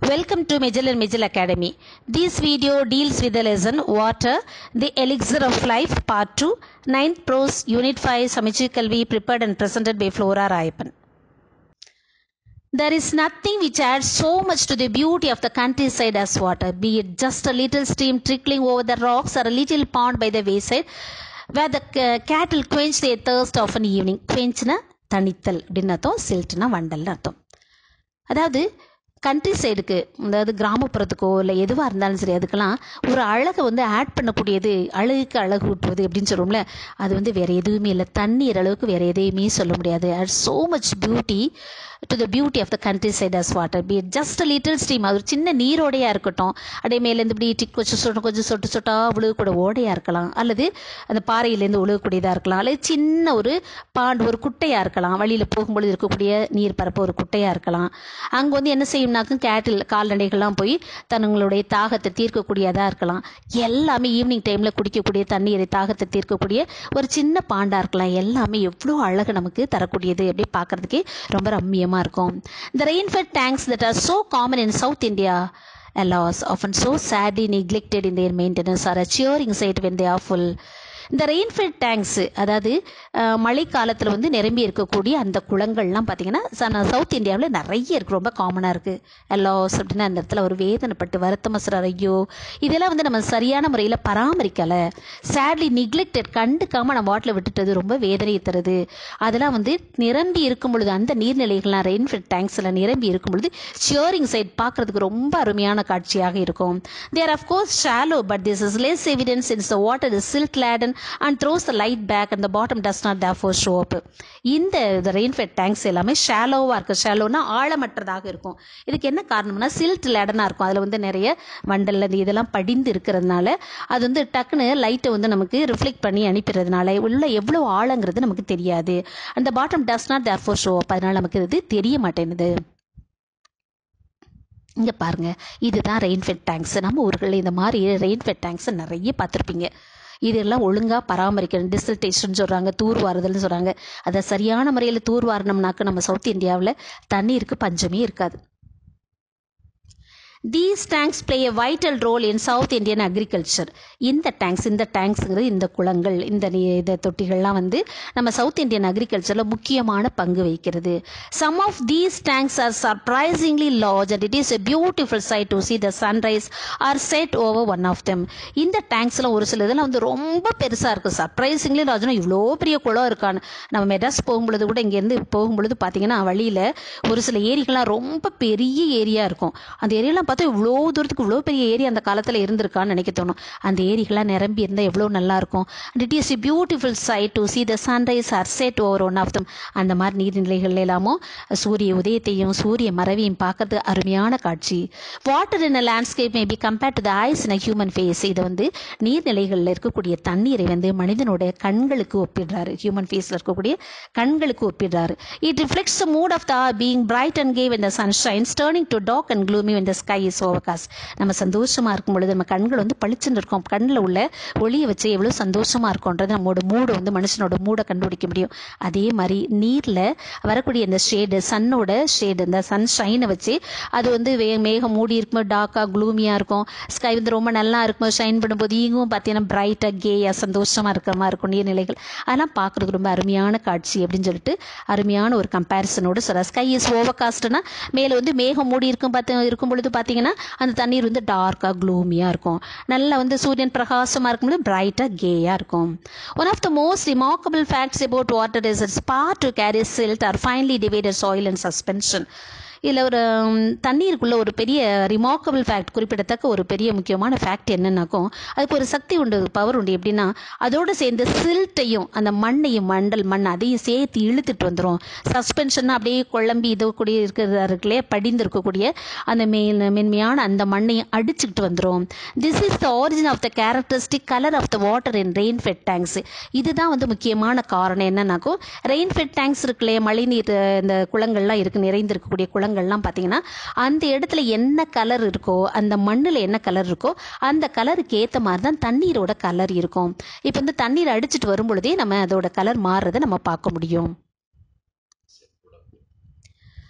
Welcome to Majel and Majel Academy. This video deals with the lesson Water, the Elixir of Life, Part 2, 9th Prose, Unit 5, Samichi Kalvi, prepared and presented by Flora Rayapan. There is nothing which adds so much to the beauty of the countryside as water, be it just a little stream trickling over the rocks or a little pond by the wayside where the uh, cattle quench their thirst of an evening. quenchனா தணித்தல் அப்படின்னு அர்த்தம் சில்ட்னா வண்டல்னு அர்த்தம் அதாவது country சைடுக்கு அதாவது கிராமப்புறத்துக்கோ இல்லை எதுவாக இருந்தாலும் சரி அதுக்கெல்லாம் ஒரு அழகை வந்து ஆட் பண்ணக்கூடியது அழகுக்கு அழகு ஊட்டுவது அப்படின்னு சொல்லுவோம்ல அது வந்து வேற எதுவுமே இல்லை தண்ணீர் அளவுக்கு வேற எதையுமே சொல்ல முடியாது at so much beauty to the beauty of the countryside as water be just little stream அது ஒரு சின்ன நீரோடையாக இருக்கட்டும் அப்படியே மேலேருந்து இப்படி டிக் கொஞ்சம் சொட்டு கொஞ்சம் சொட்டு சொட்டா விழுகக்கூட ஓடையாக இருக்கலாம் அல்லது அந்த பாறையிலேருந்து விழுகக்கூடியதாக இருக்கலாம் அல்லது சின்ன ஒரு பாண்டு ஒரு குட்டையாக இருக்கலாம் வழியில் போகும்பொழுது இருக்கக்கூடிய நீர் பரப்பு ஒரு குட்டையாக இருக்கலாம் அங்கே வந்து என்ன செய்யும்னாக்கும் கேட்டில் கால்நடைகள்லாம் போய் தங்களுடைய தாகத்தை தீர்க்கக்கூடியதாக இருக்கலாம் எல்லாமே ஈவினிங் டைமில் குடிக்கக்கூடிய தண்ணீரை தாகத்தை தீர்க்கக்கூடிய ஒரு சின்ன பாண்டாக இருக்கலாம் எல்லாமே எவ்வளோ அழகு நமக்கு தரக்கூடியது அப்படி பார்க்குறதுக்கே ரொம்ப ரம்மியமாக இருக்கும் இந்த rainfed tanks that are so common in South India alas often so sadly neglected in their maintenance are a cheering sight when they are full இந்த ரெயின்ஃபெட் டேங்க்ஸ் அதாவது மழை காலத்தில் வந்து நிரம்பி இருக்கக்கூடிய அந்த குளங்கள்லாம் பார்த்தீங்கன்னா சவுத் இந்தியாவில் நிறைய இருக்குது ரொம்ப காமனாக இருக்குது எல்லாஸ் அப்படின்னா அந்த இடத்துல ஒரு வேதனைப்பட்டு வருத்தமாக சார் ஐயோ இதெல்லாம் வந்து நம்ம சரியான முறையில் பராமரிக்கலை சேட்லி நிக்லெக்டட் கண்டுக்காமல் நம்ம வாட்டில் விட்டுட்டது ரொம்ப வேதனையை தருது அதெல்லாம் வந்து நிரம்பி இருக்கும் பொழுது அந்த நீர்நிலைகள்லாம் ரெயின்ஃபெட் டேங்க்ஸில் நிரம்பி இருக்கும் பொழுது ஷியரிங் சைட் பார்க்குறதுக்கு ரொம்ப அருமையான காட்சியாக இருக்கும் there of course shallow but this is less evidence since the water is silt laden and throws the light back and the bottom does not therefore show up இந்த rainfed tanks எல்லாமே ஷாலோவாக இருக்கும் ஷாலோனா ஆழமற்றதாக இருக்கும் இதுக்கு என்ன காரணம்னா சில்ட் லேடனாக இருக்கும் அதில் வந்து நிறைய வண்டல் அந்த இதெல்லாம் படிந்து இருக்கிறதுனால அது வந்து டக்குன்னு லைட்டை வந்து நமக்கு ரிஃப்ளெக்ட் பண்ணி அனுப்பிடுறதுனால உள்ள எவ்வளோ ஆழங்கிறது நமக்கு தெரியாது அந்த bottom does not therefore show up அதனால நமக்கு இது தெரிய மாட்டேங்குது இங்கே பாருங்க இதுதான் ரெயின்ஃபெட் டேங்க்ஸ் நம்ம ஊர்களில் இந்த மாதிரி ரெயின்ஃபெட் டேங்க்ஸ் நிறைய பார்த்துருப்பீங்க இதெல்லாம் ஒழுங்காக பராமரிக்கணும் டிசில்டேஷன் சொல்கிறாங்க தூர்வாருதல்னு சொல்கிறாங்க அதை சரியான முறையில் தூர்வாரினோம்னாக்க நம்ம சவுத் இந்தியாவில் தண்ணீருக்கு பஞ்சமே இருக்காது these tanks play a vital role in South Indian agriculture இந்த டேங்க்ஸ் இந்த டேங்க்ஸுங்கிறது இந்த குளங்கள் இந்த இந்த தொட்டிகள்லாம் வந்து நம்ம சவுத் இந்தியன் அக்ரிகல்ச்சரில் முக்கியமான பங்கு வகிக்கிறது some of these tanks are surprisingly large and it is a beautiful sight to see the sunrise or set over one of them இந்த டேங்க்ஸில் ஒரு சில இதெல்லாம் வந்து ரொம்ப பெருசாக இருக்குது சர்ப்ரைசிங்லி லார்ஜ்னா இவ்வளோ பெரிய குளம் இருக்கான்னு நம்ம மெட்ராஸ் போகும்பொழுது கூட இங்கேருந்து போகும்பொழுது பார்த்தீங்கன்னா வழியில் ஒரு சில ஏரிகள்லாம் ரொம்ப பெரிய ஏரியா இருக்கும் அந்த ஏரியாலாம் பார்த்தா இவ்வளோ தூரத்துக்கு இவ்வளோ பெரிய ஏரி அந்த காலத்தில் இருந்திருக்கான்னு நினைக்க தோணும் அந்த ஏரிகள்லாம் நிரம்பி இருந்தால் எவ்வளோ நல்லா இருக்கும் and it is a beautiful sight to see the sunrise or set over one of them அந்த மாதிரி நீர்நிலைகள் எல்லாமும் சூரிய உதயத்தையும் சூரிய மறைவையும் பார்க்கறது அருமையான காட்சி water in a landscape may be compared to the eyes in a human face இதை வந்து நீர்நிலைகளில் இருக்கக்கூடிய தண்ணீரை வந்து மனிதனோட கண்களுக்கு ஒப்பிடுறாரு ஹியூமன் ஃபேஸில் இருக்கக்கூடிய கண்களுக்கு ஒப்பிடுறாரு it reflects the mood of the being bright and gay in the sunshines turning to dark and gloomy in the sky is overcast நம்ம சந்தோஷமாக இருக்கும் பொழுது நம்ம கண்கள் வந்து பளிச்சுன்னு இருக்கும் கண்ணில் உள்ள ஒளியை வச்சு எவ்வளோ சந்தோஷமாக இருக்கும்ன்றது நம்மளோட மூடு வந்து மனுஷனோட மூடை கண்டுபிடிக்க முடியும் அதே மாதிரி நீரில் வரக்கூடிய இந்த ஷேடு சன்னோட ஷேடு இந்த சன் ஷைனை வச்சு அது வந்து வே மேகம் மூடி இருக்கும்போது டார்க்காக க்ளூமியாக இருக்கும் ஸ்கை வந்து ரொம்ப நல்லா இருக்கும்போது ஷைன் பண்ணும்போது இங்கும் பார்த்தீங்கன்னா பிரைட்டாக கேயாக சந்தோஷமாக இருக்கிற மாதிரி இருக்கும் நீர்நிலைகள் அதெல்லாம் பார்க்குறதுக்கு ரொம்ப அருமையான காட்சி அப்படின்னு சொல்லிட்டு அருமையான ஒரு கம்பேரிசனோடு சொல்கிறார் ஸ்கை இஸ் ஓவர்காஸ்ட்னா மேலே வந்து மேகம் மூடி இருக்கும் பார்த்து இருக்கும் பொழுது பார்த்தீங்கன்னா அந்த தண்ணீர் வந்து டார்க்காக க்ளூமியாக இருக்கும் நல்லா வந்து சூரியன் பிரகாசமாக இருக்கும்போது பிரைட்டாக கேயாக இருக்கும் one of the most remarkable facts about water is its power to carry silt or finely divided soil and suspension இதில் ஒரு தண்ணீருக்குள்ள ஒரு பெரிய ரிமார்க்கபிள் ஃபேக்ட் குறிப்பிடத்தக்க ஒரு பெரிய முக்கியமான ஃபேக்ட் என்னன்னாக்கும் அதுக்கு ஒரு சக்தி உண்டு பவர் உண்டு எப்படின்னா அதோடு சேர்ந்து சில்ட்டையும் அந்த மண்ணையும் மண்டல் மண் அதையும் சேர்த்து இழுத்துட்டு வந்துடும் சஸ்பென்ஷன் அப்படியே குழம்பி இது கூடிய இருக்கிறதுலே படிந்து இருக்கக்கூடிய அந்த மே மென்மையான அந்த மண்ணையும் அடிச்சுக்கிட்டு வந்துடும் this is the origin of the characteristic colour of the water in rainfed tanks இதுதான் வந்து முக்கியமான காரணம் என்னன்னாக்கும் ரெயின் ஃபெட் டேங்க்ஸ் இருக்குல்லையே மழைநீர் இந்த குளங்கள்லாம் இருக்கு நிறைந்திருக்கக்கூடிய குளங்கள்லாம் பார்த்தீங்கன்னா அந்த இடத்துல என்ன கலர் இருக்கோ அந்த மண்ணில் என்ன கலர் இருக்கோ அந்த கலருக்கு ஏற்ற மாதிரி தான் தண்ணீரோட கலர் இருக்கும் இப்போ வந்து தண்ணீர் அடிச்சுட்டு வரும் பொழுதே நம்ம அதோட கலர் மாறுறதை நம்ம பார்க்க முடியும்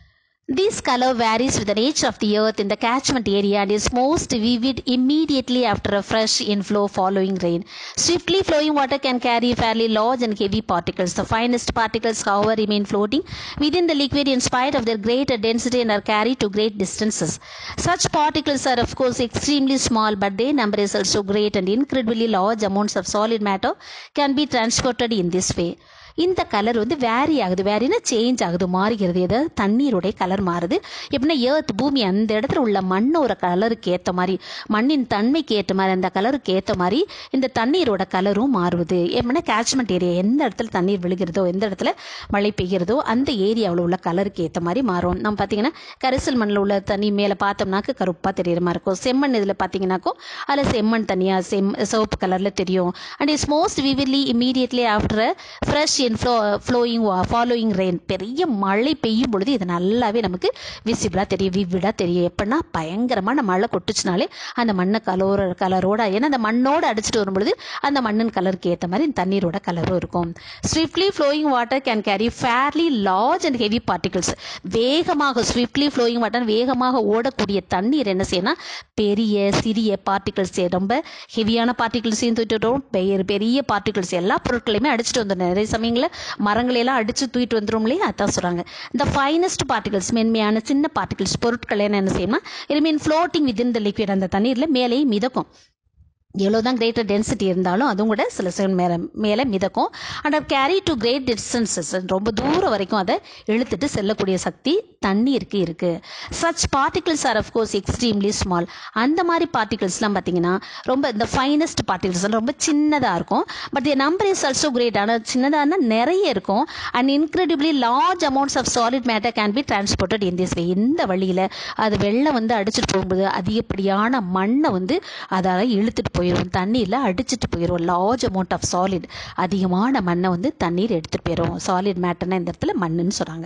This color varies with the nature of the earth in the catchment area and is most vivid immediately after a fresh inflow following rain. Swiftly flowing water can carry fairly large and heavy particles. The finest particles, however, remain floating within the liquid in spite of their greater density and are carried to great distances. Such particles are, of course, extremely small, but their number is also great, and incredibly large amounts of solid matter can be transported in this way. இந்த colour வந்து vary ஆகுது வேரினா change ஆகுது மாறுகிறது ஏதாவது தண்ணீருடைய colour மாறுது எப்படின்னா earth பூமி அந்த இடத்துல உள்ள மண்ணோட கலருக்கு ஏற்ற மாதிரி மண்ணின் தன்மைக்கு ஏற்ற மாதிரி அந்த கலருக்கு ஏற்ற மாதிரி இந்த தண்ணீரோட கலரும் மாறுவது எப்படின்னா கேட்ச்மெண்ட் ஏரியா எந்த இடத்துல தண்ணீர் விழுகிறதோ எந்த இடத்துல மழை பெய்கிறதோ அந்த ஏரியாவில் உள்ள கலருக்கு ஏற்ற மாதிரி மாறும் நம்ம பார்த்தீங்கன்னா கரிசல் மண்ணில் உள்ள தண்ணி மேலே பார்த்தோம்னாக்க கருப்பாக தெரியுற மாதிரி இருக்கும் செம்மண் இதில் பார்த்தீங்கன்னாக்கோ அதில் செம்மண் தனியாக செம் சிவப்பு கலரில் தெரியும் and it's most vividly immediately after fresh inflow flowing following rain பெரிய மழை பெய்யும் பொழுது இது நல்லாவே நமக்கு விசிபிளாக தெரியும் விவிடாக தெரியும் எப்படின்னா பயங்கரமான மழை கொட்டுச்சுனாலே அந்த மண்ணை கலோர கலரோட ஏன்னா அந்த மண்ணோடு அடிச்சுட்டு வரும்பொழுது அந்த மண்ணின் கலருக்கு ஏற்ற மாதிரி இந்த தண்ணீரோட கலரும் இருக்கும் swiftly flowing water can carry fairly large and heavy particles வேகமாக ஸ்விஃப்ட்லி ஃப்ளோயிங் வாட்டர் வேகமாக ஓடக்கூடிய தண்ணீர் என்ன செய்யணும் பெரிய சிறிய பார்ட்டிகல்ஸ் ரொம்ப ஹெவியான பார்ட்டிகல்ஸையும் தூக்கிட்டு வரும் பெரிய பெரிய பார்ட்டிகல்ஸ் எல்லா பொருட்களையுமே அடிச்சுட்டு வந்துடும் நிறைய சமயங்களில் மரங்களையெல்லாம் அடித்து தூக்கிட்டு வந்துடும் இல்லையா அதான் சொல்கிறாங்க இந்த ஃபைனஸ்ட் பார்ட்டிகல்ஸ் மென்மையான சின்ன பார்ட்டிகல்ஸ் பொருட்கள் என்ன செய்யணும் remain floating within the liquid அந்த தண்ணீரில் மேலேயே மிதக்கும் எவ்வளோதான் கிரேட்டர் டென்சிட்டி இருந்தாலும் அதுவும் கூட சில செகண்ட் மேலே மேலே மிதக்கும் and carry to great distances ரொம்ப தூரம் வரைக்கும் அதை இழுத்துட்டு செல்லக்கூடிய சக்தி தண்ணீருக்கு இருக்குது such particles are of course extremely small அந்த மாதிரி பார்ட்டிகிள்ஸ்லாம் பார்த்தீங்கன்னா ரொம்ப இந்த ஃபைனஸ்ட் பார்ட்டிகிள்ஸ் ரொம்ப சின்னதாக இருக்கும் but the number is also great ஆனால் சின்னதானா நிறைய இருக்கும் and incredibly large amounts of solid matter can be transported in this way இந்த வழியில் அது வெள்ளம் வந்து அடிச்சுட்டு போகும்போது அதிகப்படியான மண்ணை வந்து அதால் இழுத்துட்டு போயிடும் தண்ணீரில் அடிச்சுட்டு போயிடும் லார்ஜ் அமௌண்ட் ஆஃப் சாலிட் அதிகமான மண்ணை வந்து தண்ணீர் எடுத்துகிட்டு போயிடும் சாலிட் மேட்டர்னா இந்த இடத்துல மண்ணுன்னு சொல்கிறாங்க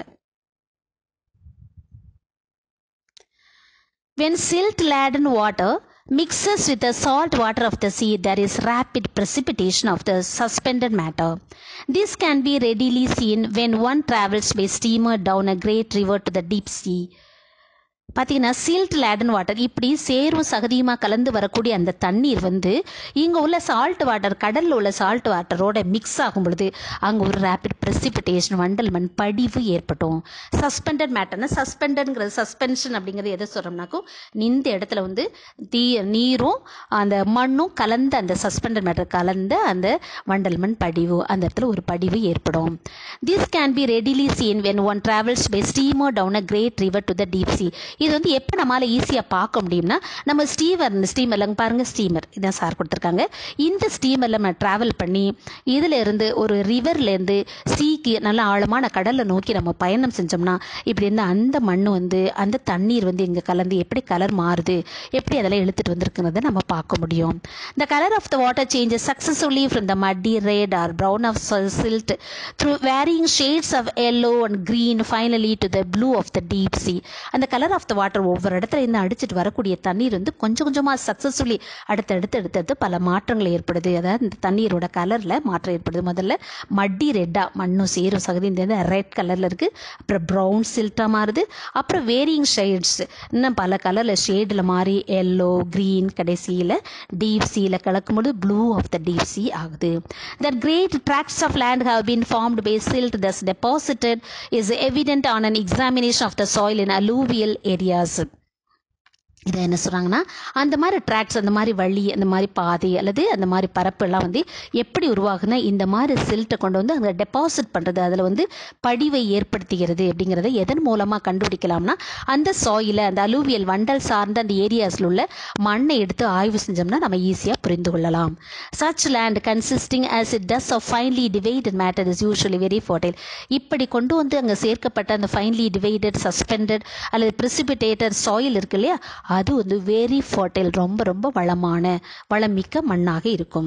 When silt laden water mixes with the salt water of the sea, there is rapid precipitation of the suspended matter. This can be readily seen when one travels by steamer down a great river to the deep sea. பார்த்தீங்கன்னா silt laden water இப்படி சேரும் சகதியுமாக கலந்து வரக்கூடிய அந்த தண்ணீர் வந்து இங்கே உள்ள சால்ட் வாட்டர் கடலில் உள்ள சால்ட் வாட்டரோட மிக்ஸ் ஆகும் பொழுது அங்கே ஒரு ரேபிட் ப்ரெசிபிடேஷன் வண்டல் மண் படிவு ஏற்பட்டும் சஸ்பெண்டட் மேட்டர்னா சஸ்பெண்டட்ங்கிறது சஸ்பென்ஷன் அப்படிங்கிறது எதை சொல்கிறோம்னாக்கும் இந்த இடத்துல வந்து தீ நீரும் அந்த மண்ணும் கலந்த அந்த சஸ்பெண்டட் மேட்டர் கலந்த அந்த வண்டல் மண் படிவு அந்த இடத்துல ஒரு படிவு ஏற்படும் this can be readily seen when one travels by steamer down a great river to the deep sea இது வந்து எப்போ நம்மளால் ஈஸியாக பார்க்க முடியும்னா நம்ம ஸ்டீமர் ஸ்டீமரில் பாருங்கள் ஸ்டீமர் இதான் சார் கொடுத்துருக்காங்க இந்த ஸ்டீமரில் நம்ம ட்ராவல் பண்ணி இதில் இருந்து ஒரு ரிவர்லேருந்து சீக்கு நல்ல ஆழமான கடலை நோக்கி நம்ம பயணம் செஞ்சோம்னா இப்படி இருந்த அந்த மண் வந்து அந்த தண்ணீர் வந்து இங்கே கலந்து எப்படி கலர் மாறுது எப்படி அதெல்லாம் இழுத்துட்டு வந்திருக்கிறத நம்ம பார்க்க முடியும் the colour of the water changes successfully from the muddy red or brown of silt through varying shades of yellow and green finally to the blue of the deep sea அந்த colour of the water ஒவ்வொரு இடத்துல இருந்து அடிச்சிட்டு வரக்கூடிய தண்ணீர் வந்து கொஞ்சம் கொஞ்சமாக சக்ஸஸ்ஃபுல்லி அடுத்தடுத்து அடுத்தடுத்து பல மாற்றங்கள் ஏற்படுது அதாவது இந்த தண்ணீரோட கலரில் மாற்றம் ஏற்படுது முதல்ல மட்டி ரெட்டாக மண்ணும் சேரும் சகதி இந்த ரெட் கலரில் இருக்குது அப்புறம் ப்ரௌன் சில்ட்டாக மாறுது அப்புறம் வேரியிங் ஷேட்ஸ் இன்னும் பல கலரில் ஷேடில் மாறி எல்லோ க்ரீன் கடைசியில் டீப் சீயில் கலக்கும்போது blue of the deep sea ஆகுது that great tracts of land have been formed by silt thus deposited is evident on an examination of the soil in alluvial areas. இதை என்ன சொல்கிறாங்கன்னா அந்த மாதிரி tracks அந்த மாதிரி வழி அந்த மாதிரி பாதை அல்லது அந்த மாதிரி பரப்பெல்லாம் வந்து எப்படி உருவாகுனா இந்த மாதிரி சில்ட்டை கொண்டு வந்து அங்கே டெபாசிட் பண்ணுறது அதில் வந்து படிவை ஏற்படுத்துகிறது அப்படிங்கிறத எதன் மூலமாக கண்டுபிடிக்கலாம்னா அந்த சாயில அந்த அலூவியல் வண்டல் சார்ந்த அந்த ஏரியாஸில் உள்ள மண்ணை எடுத்து ஆய்வு செஞ்சோம்னா நம்ம ஈஸியாக புரிந்து கொள்ளலாம் such land consisting as it does of finely divided matter is usually very fertile இப்படி கொண்டு வந்து அங்கே சேர்க்கப்பட்ட அந்த ஃபைன்லி டிவைடட் சஸ்பெண்டட் அல்லது ப்ரிசிபிடேட்டட் சாயில் இருக்கு இல்லையா அது வந்து வெரி ஃபர்டைல் ரொம்ப ரொம்ப வளமான வளமிக்க மண்ணாக இருக்கும்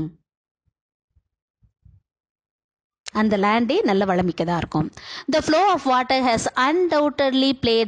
அந்த லேண்டே நல்ல வளமிக்கதாக இருக்கும் the flow of water has undoubtedly played a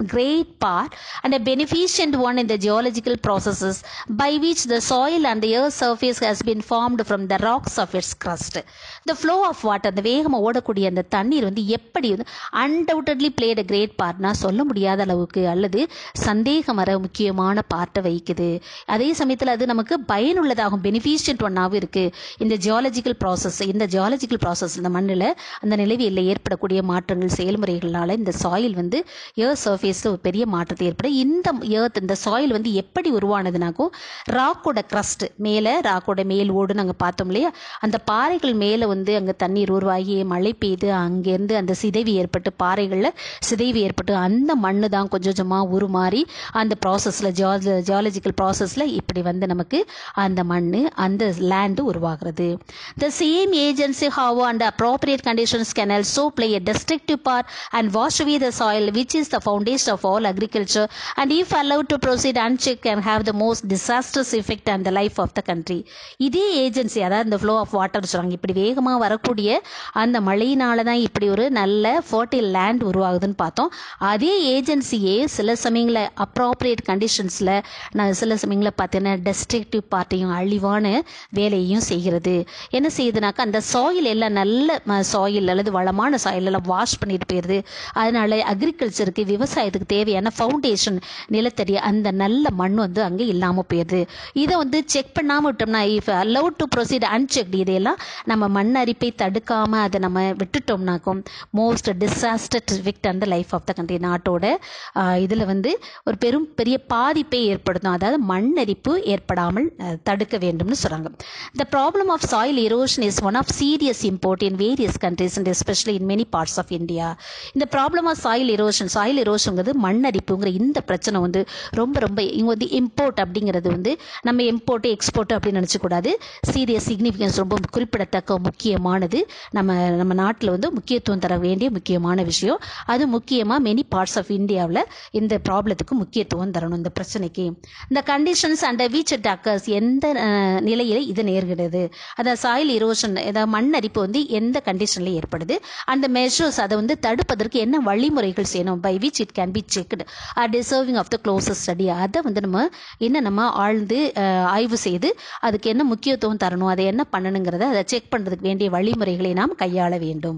great part and a beneficent one in the geological processes by which the soil and the earth surface has been formed from the rocks of its crust. The flow of water அந்த வேகமாக ஓடக்கூடிய அந்த தண்ணீர் வந்து எப்படி வந்து undoubtedly played a great பார்ட்னா சொல்ல முடியாத அளவுக்கு அல்லது சந்தேகம் வர முக்கியமான பார்ட்டை வகிக்குது அதே சமயத்தில் அது நமக்கு பயனுள்ளதாகும் பெனிஃபிஷியன்ட் ஒன்னாகவும் இருக்குது இந்த ஜியாலஜிக்கல் ப்ராசஸ் இந்த ஜியாலஜிக்கல் ப்ராசஸ் இந்த மண்ணில் அந்த நிலவியலில் ஏற்படக்கூடிய மாற்றங்கள் செயல்முறைகளால் இந்த சாயில் வந்து ஏர் சர்ஃபேஸில் ஒரு பெரிய மாற்றத்தை ஏற்படும் இந்த ஏர்த் இந்த சாயில் வந்து எப்படி உருவானதுனாக்கும் ராக்கோட crust மேலே ராக்கோட மேல் ஓடு நாங்கள் பார்த்தோம் இல்லையா அந்த பாறைகள் மேலே வந்து அங்கே தண்ணீர் உருவாகி மழை பெய்து அங்கேருந்து அந்த சிதைவு ஏற்பட்டு பாறைகளில் சிதைவு ஏற்பட்டு அந்த மண்ணு தான் கொஞ்சம் கொஞ்சமாக உருமாறி அந்த ப்ராசஸில் ஜியால ஜியாலஜிக்கல் ப்ராசஸில் இப்படி வந்து நமக்கு அந்த மண் அந்த லேண்டு உருவாகிறது the same agency have and appropriate conditions can also play a destructive part and wash away the soil which is the foundation of all agriculture and if allowed to proceed unchecked can have the most disastrous effect on the life of the country இதே agency அதாவது இந்த flow of water சொல்கிறாங்க இப்படி வேகமாக வரக்கூடிய அந்த மழையினால தான் இப்படி ஒரு நல்ல ஃபர்டைல் லேண்ட் உருவாகுதுன்னு பார்த்தோம் அதே ஏஜென்சியே சில சமயங்களில் அப்ராப்ரியேட் கண்டிஷன்ஸில் நான் சில சமயங்களில் பார்த்தீங்கன்னா டெஸ்ட்ரக்டிவ் பார்ட்டையும் அழிவான வேலையையும் செய்கிறது என்ன செய்யுதுனாக்கா அந்த சாயில் எல்லாம் நல்ல சாயில் அல்லது வளமான சாயில் எல்லாம் வாஷ் பண்ணிட்டு போயிடுது அதனால அக்ரிகல்ச்சருக்கு விவசாயத்துக்கு தேவையான ஃபவுண்டேஷன் நிலத்தடி அந்த நல்ல மண் வந்து அங்கே இல்லாமல் போயிடுது இதை வந்து செக் பண்ணாமல் விட்டோம்னா if allowed to proceed unchecked இதையெல்லாம் நம்ம மண் அரிப்பை தடுக்காமல் அதை நம்ம விட்டுட்டோம்னாக்கும் மோஸ்ட் டிசாஸ்டர் விக்ட் அந்த லைஃப் ஆஃப் த கண்ட்ரி நாட்டோட இதில் வந்து ஒரு பெரும் பெரிய பாதிப்பை ஏற்படுத்தும் அதாவது மண் அரிப்பு ஏற்படாமல் அஹ், தடுக்க வேண்டும்னு சொல்கிறாங்க the problem of soil erosion is one of serious import in various countries and especially in many parts of India இந்த problem of soil erosion soil erosionங்கிறது மண் அரிப்புங்கிற இந்த பிரச்சனை வந்து ரொம்ப ரொம்ப இங்கே வந்து இம்போர்ட் அப்படிங்கிறது வந்து நம்ம இம்போர்ட் எக்ஸ்போர்ட் அப்படின்னு நினச்சக்கூடாது சீரியஸ் சிக்னிஃபிகன்ஸ் ரொம்ப குறிப்பிடத்தக்க முக்கியமானது நம்ம நம்ம நாட்டில் வந்து முக்கியத்துவம் தர வேண்டிய முக்கியமான விஷயம் அது முக்கியமாக மெனி பார்ட்ஸ் ஆஃப் இந்தியாவில் இந்த ப்ராப்ளத்துக்கு முக்கியத்துவம் தரணும் இந்த பிரச்சனைக்கு இந்த conditions under which it occurs எந்த அஹ், நிலையில இது நேர்கிறது அதாவது சாயில் இரோஷன் ஏதாவது மண் அரிப்பு வந்து எந்த கண்டிஷனில் ஏற்படுது அந்த மெஷர்ஸ் அதை வந்து தடுப்பதற்கு என்ன வழிமுறைகள் செய்யணும் by which it can be checked are deserving of the closest study அதை வந்து நம்ம என்ன நம்ம ஆழ்ந்து அஹ், ஆய்வு செய்து அதுக்கு என்ன முக்கியத்துவம் தரணும் அதை என்ன பண்ணணுங்கிறத அதை செக் பண்ணுறதுக்கு வேண்டிய வழிமுறைகளை நாம் கையாள வேண்டும்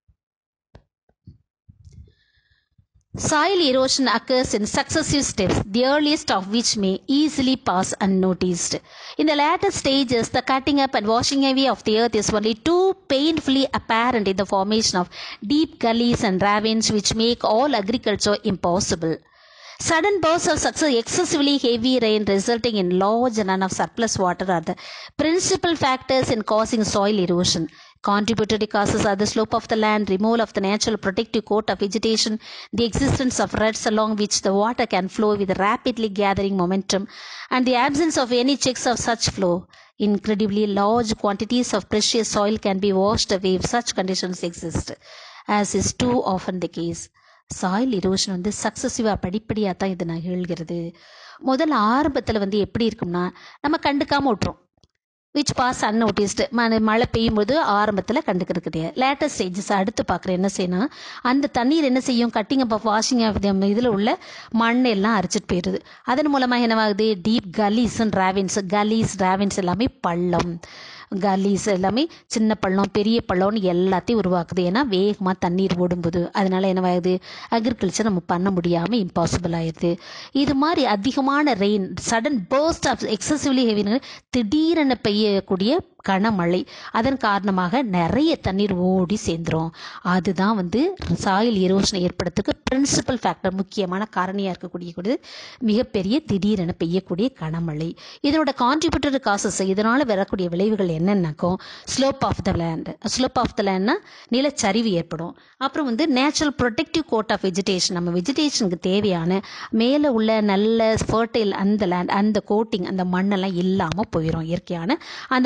Soil erosion occurs in successive steps, the earliest of which may easily pass unnoticed. In the latter stages, the cutting up and washing away of the earth is only too painfully apparent in the formation of deep gullies and ravines which make all agriculture impossible. Sudden bursts of success, excessively heavy rain resulting in large run of surplus water are the principal factors in causing soil erosion. Contributory causes are the slope of the land, removal of the natural protective coat of vegetation, the existence of ruts along which the water can flow with rapidly gathering momentum, and the absence of any checks of such flow. Incredibly large quantities of precious soil can be washed away if such conditions exist, as is too often the case. Soil erosion வந்து சக்ஸசிவாக படிப்படியாக தான் இது நிகழ்கிறது முதல்ல ஆரம்பத்தில் வந்து எப்படி இருக்கும்னா நம்ம கண்டுக்காம விட்டுரும் விச் பாஸ் அன்நோட்டிஸ்டு மழை மழை பெய்யும்போது ஆரம்பத்தில் கண்டுக்கிறது கிடையாது லேட்டஸ்ட் ஸ்டேஜஸ் அடுத்து பார்க்குறேன் என்ன செய்யணும் அந்த தண்ணீர் என்ன செய்யும் cutting up of washing off இதில் உள்ள மண் எல்லாம் அரைச்சிட்டு போயிடுது அதன் மூலமாக என்னவாகுது டீப் கலீஸ் அண்ட் ராவின்ஸ் கலீஸ் ராவின்ஸ் எல்லாமே பள்ளம் கலீஸ் எல்லாமே சின்ன பள்ளம் பெரிய பள்ளம்னு எல்லாத்தையும் உருவாக்குது ஏன்னா வேகமாக தண்ணீர் ஓடும்போது அதனால என்னவாகுது அக்ரிகல்ச்சர் நம்ம பண்ண முடியாமல் இம்பாசிபிள் ஆயிடுது இது மாதிரி அதிகமான rain sudden burst of excessively heavy திடீரென பெய்யக்கூடிய கனமழை அதன் காரணமாக நிறைய தண்ணீர் ஓடி சேர்ந்துரும் அதுதான் வந்து சாயில் erosion ஏற்படுறதுக்கு பிரின்சிபல் ஃபேக்டர் முக்கியமான காரணியாக இருக்கக்கூடிய கூடியது மிகப்பெரிய திடீரென பெய்யக்கூடிய கனமழை இதனோட கான்ட்ரிபியூட்டரி காசஸ் இதனால் வரக்கூடிய விளைவுகள் என்னென்னாக்கும் slope of the land slope of the லேண்ட்னா நிலச்சரிவு ஏற்படும் அப்புறம் வந்து natural protective coat of vegetation நம்ம வெஜிடேஷனுக்கு தேவையான மேலே உள்ள நல்ல ஃபர்டைல் அந்த லேண்ட் அந்த கோட்டிங் அந்த மண்ணெல்லாம் இல்லாமல் போயிடும் இயற்கையான அந்த மண்ணெல்லாம்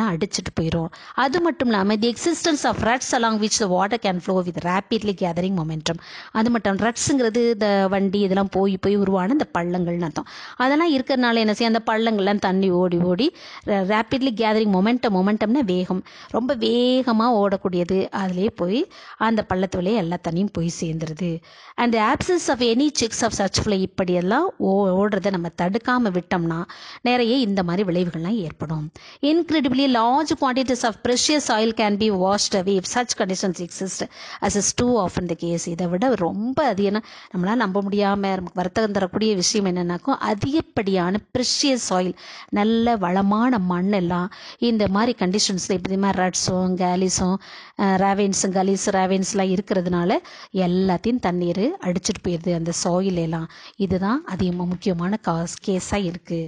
எல்லாம் அடிச்சிட்டு போயிடும் அது மட்டும் இல்லாமல் the existence of ruts along which the water can flow with rapidly gathering momentum அது மட்டும் ரட்ஸுங்கிறது இந்த வண்டி இதெல்லாம் போய் போய் உருவான இந்த பள்ளங்கள்னு அர்த்தம் அதெல்லாம் இருக்கிறனால என்ன செய்யும் அந்த பள்ளங்கள்லாம் தண்ணி ஓடி ஓடி ரேப்பிட்லி கேதரிங் மொமெண்டம் மொமெண்டம்னா வேகம் ரொம்ப வேகமாக ஓடக்கூடியது அதுலேயே போய் அந்த பள்ளத்துலேயே எல்லா தண்ணியும் போய் சேர்ந்துருது and absence of any checks of சர்ச் ஃப்ளை இப்படியெல்லாம் ஓ ஓடுறதை நம்ம தடுக்காமல் விட்டோம்னா நிறைய இந்த மாதிரி விளைவுகள்லாம் ஏற்படும் incredibly large quantities of precious soil can be washed away if such conditions exist as is too ஆஃப் இந்த கேஸ் இதை விட ரொம்ப அது என்ன நம்மளால் நம்ப முடியாமல் நமக்கு வருத்தகம் தரக்கூடிய விஷயம் என்னென்னாக்கும் அதிகப்படியான ப்ரெஷியஸ் ஆயில் நல்ல வளமான மண் எல்லாம் இந்த மாதிரி கண்டிஷன்ஸில் இப்படி மாதிரி ரட்ஸும் கேலிஸும் ராவின்ஸும் கலீஸ் ராவின்ஸ்லாம் இருக்கிறதுனால எல்லாத்தையும் தண்ணீர் அடிச்சிட்டு போயிடுது அந்த சாயில் எல்லாம் இதுதான் அதிகமாக முக்கியமான காஸ் கேஸாக இருக்குது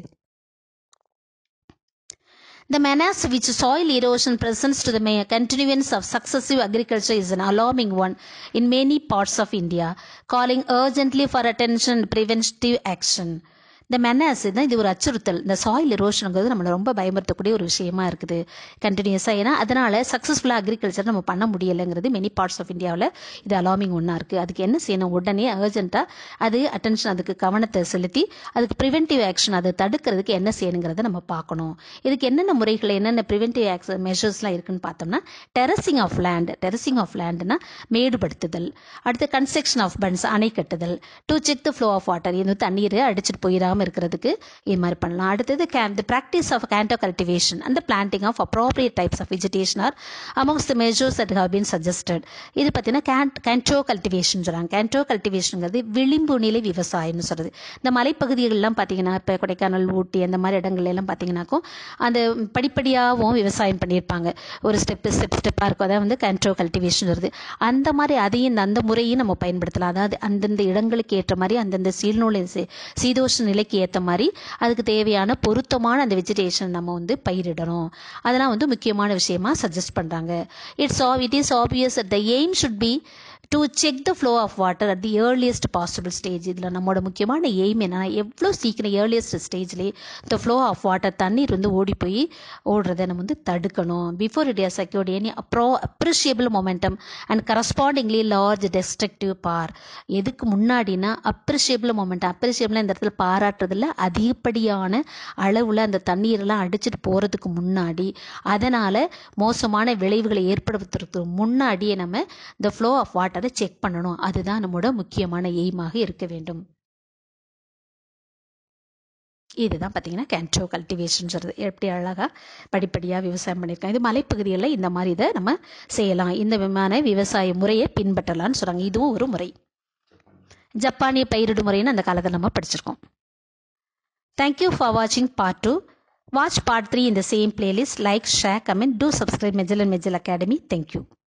The menace which soil erosion presents to the ma- continuance of successive agriculture is an alarming one in many parts of India, calling urgently for attention and preventive action. இந்த மெனாஸ் தான் இது ஒரு அச்சுறுத்தல் இந்த சாயில் எரோஷனுங்கிறது நம்மளை ரொம்ப பயமுறுத்தக்கூடிய ஒரு விஷயமா இருக்குது கண்டினியூஸாக ஏன்னா அதனால சக்ஸஸ்ஃபுல்லாக அக்ரிகல்ச்சர் நம்ம பண்ண முடியலைங்கிறது மெனி பார்ட்ஸ் ஆஃப் இந்தியாவில் இது அலாமிங் ஒன்றா இருக்குது அதுக்கு என்ன செய்யணும் உடனே அர்ஜென்ட்டாக அது அட்டென்ஷன் அதுக்கு கவனத்தை செலுத்தி அதுக்கு ப்ரிவென்டிவ் ஆக்ஷன் அதை தடுக்கிறதுக்கு என்ன செய்யணுங்கிறத நம்ம பார்க்கணும் இதுக்கு என்னென்ன முறைகள் என்னென்ன ப்ரிவென்டிவ் ஆக்ஷன் மெஷர்ஸ்லாம் இருக்குன்னு பார்த்தோம்னா terracing of land terracing of லேண்ட்னா மேடுபடுத்துதல் அடுத்து கன்ஸ்ட்ரக்ஷன் ஆஃப் பன்ஸ் அணை கட்டுதல் to check the flow of water இது தண்ணீர் அடிச்சிட்டு போயிடாமல் இருக்கிறதுக்கு இது மாதிரி பண்ணலாம் அடுத்தது can the practice of contour cultivation அந்த planting of appropriate types of vegetation are amongst the measures that have been suggested இது பார்த்தீங்கன்னா கேண்ட் கேண்டோ கல்டிவேஷன் சொல்கிறாங்க கேண்டோ கல்டிவேஷனுங்கிறது விளிம்பு நிலை விவசாயம்னு சொல்கிறது இந்த மலைப்பகுதிகளெலாம் பார்த்தீங்கன்னா இப்போ கொடைக்கானல் ஊட்டி அந்த மாதிரி இடங்கள்ல எல்லாம் பார்த்தீங்கன்னாக்கும் அந்த படிப்படியாகவும் விவசாயம் பண்ணியிருப்பாங்க ஒரு ஸ்டெப்பு ஸ்டெப் ஸ்டெப்பாக இருக்கும் அதான் வந்து கேண்டோ கல்டிவேஷன் வருது அந்த மாதிரி அதையும் இந்த- அந்த முறையும் நம்ம பயன்படுத்தலாம் அதாவது அந்தந்த இடங்களுக்கு ஏற்ற மாதிரி அந்தந்த சீழ்நூலை சீ- சீதோஷ நிலைக்கு ஏற்ற மாதிரி அதுக்கு தேவையான பொருத்தமான அந்த வெஜிடேஷன் நம்ம வந்து பயிரிடணும் அதெல்லாம் வந்து முக்கியமான விஷயமா சஜஸ்ட் பண்ணுறாங்க it's it is obvious the aim should be to check the flow of water at the earliest possible stage இதில் நம்மளோட முக்கியமான எய்ம் என்னன்னா எவ்வளோ சீக்கிரம் ஏர்லியஸ்ட் ஸ்டேஜ்லேயே த ஃப்ளோ ஆஃப் வாட்டர் தண்ணீர் வந்து ஓடி போய் ஓடுறதை நம்ம வந்து தடுக்கணும் before it is secured any அப்ரோ appreciable momentum and correspondingly large destructive power எதுக்கு முன்னாடினா அப்ரிஷியபிள் மொமெண்டம் அப்ரிஷியபிள் இந்த இடத்துல பாராட்டுறதுல அதிகப்படியான அளவில் அந்த தண்ணீரெல்லாம் அடிச்சிட்டு போகிறதுக்கு முன்னாடி அதனால் மோசமான விளைவுகளை ஏற்படுத்துறதுக்கு முன்னாடியே நம்ம இந்த ஃப்ளோ ஆஃப் வாட்டரை செக் பண்ணணும் அதுதான் நம்மளோட முக்கியமான எய்மாக இருக்க வேண்டும் இதுதான் பார்த்தீங்கன்னா கேன்ட்ரோ கல்டிவேஷன் சொல்கிறது எப்படி அழகாக படிப்படியாக விவசாயம் பண்ணியிருக்காங்க இது மலைப்பகுதிகளில் இந்த மாதிரி இதை நம்ம செய்யலாம் இந்த விமான விவசாய முறையை பின்பற்றலாம்னு சொல்கிறாங்க இதுவும் ஒரு முறை ஜப்பானிய பயிரிடு முறைன்னு அந்த காலத்தில் நம்ம படிச்சிருக்கோம் தேங்க்யூ ஃபார் வாட்சிங் part two watch part three இந்த same playlist like share comment do subscribe Mejal and Mejal academy thank you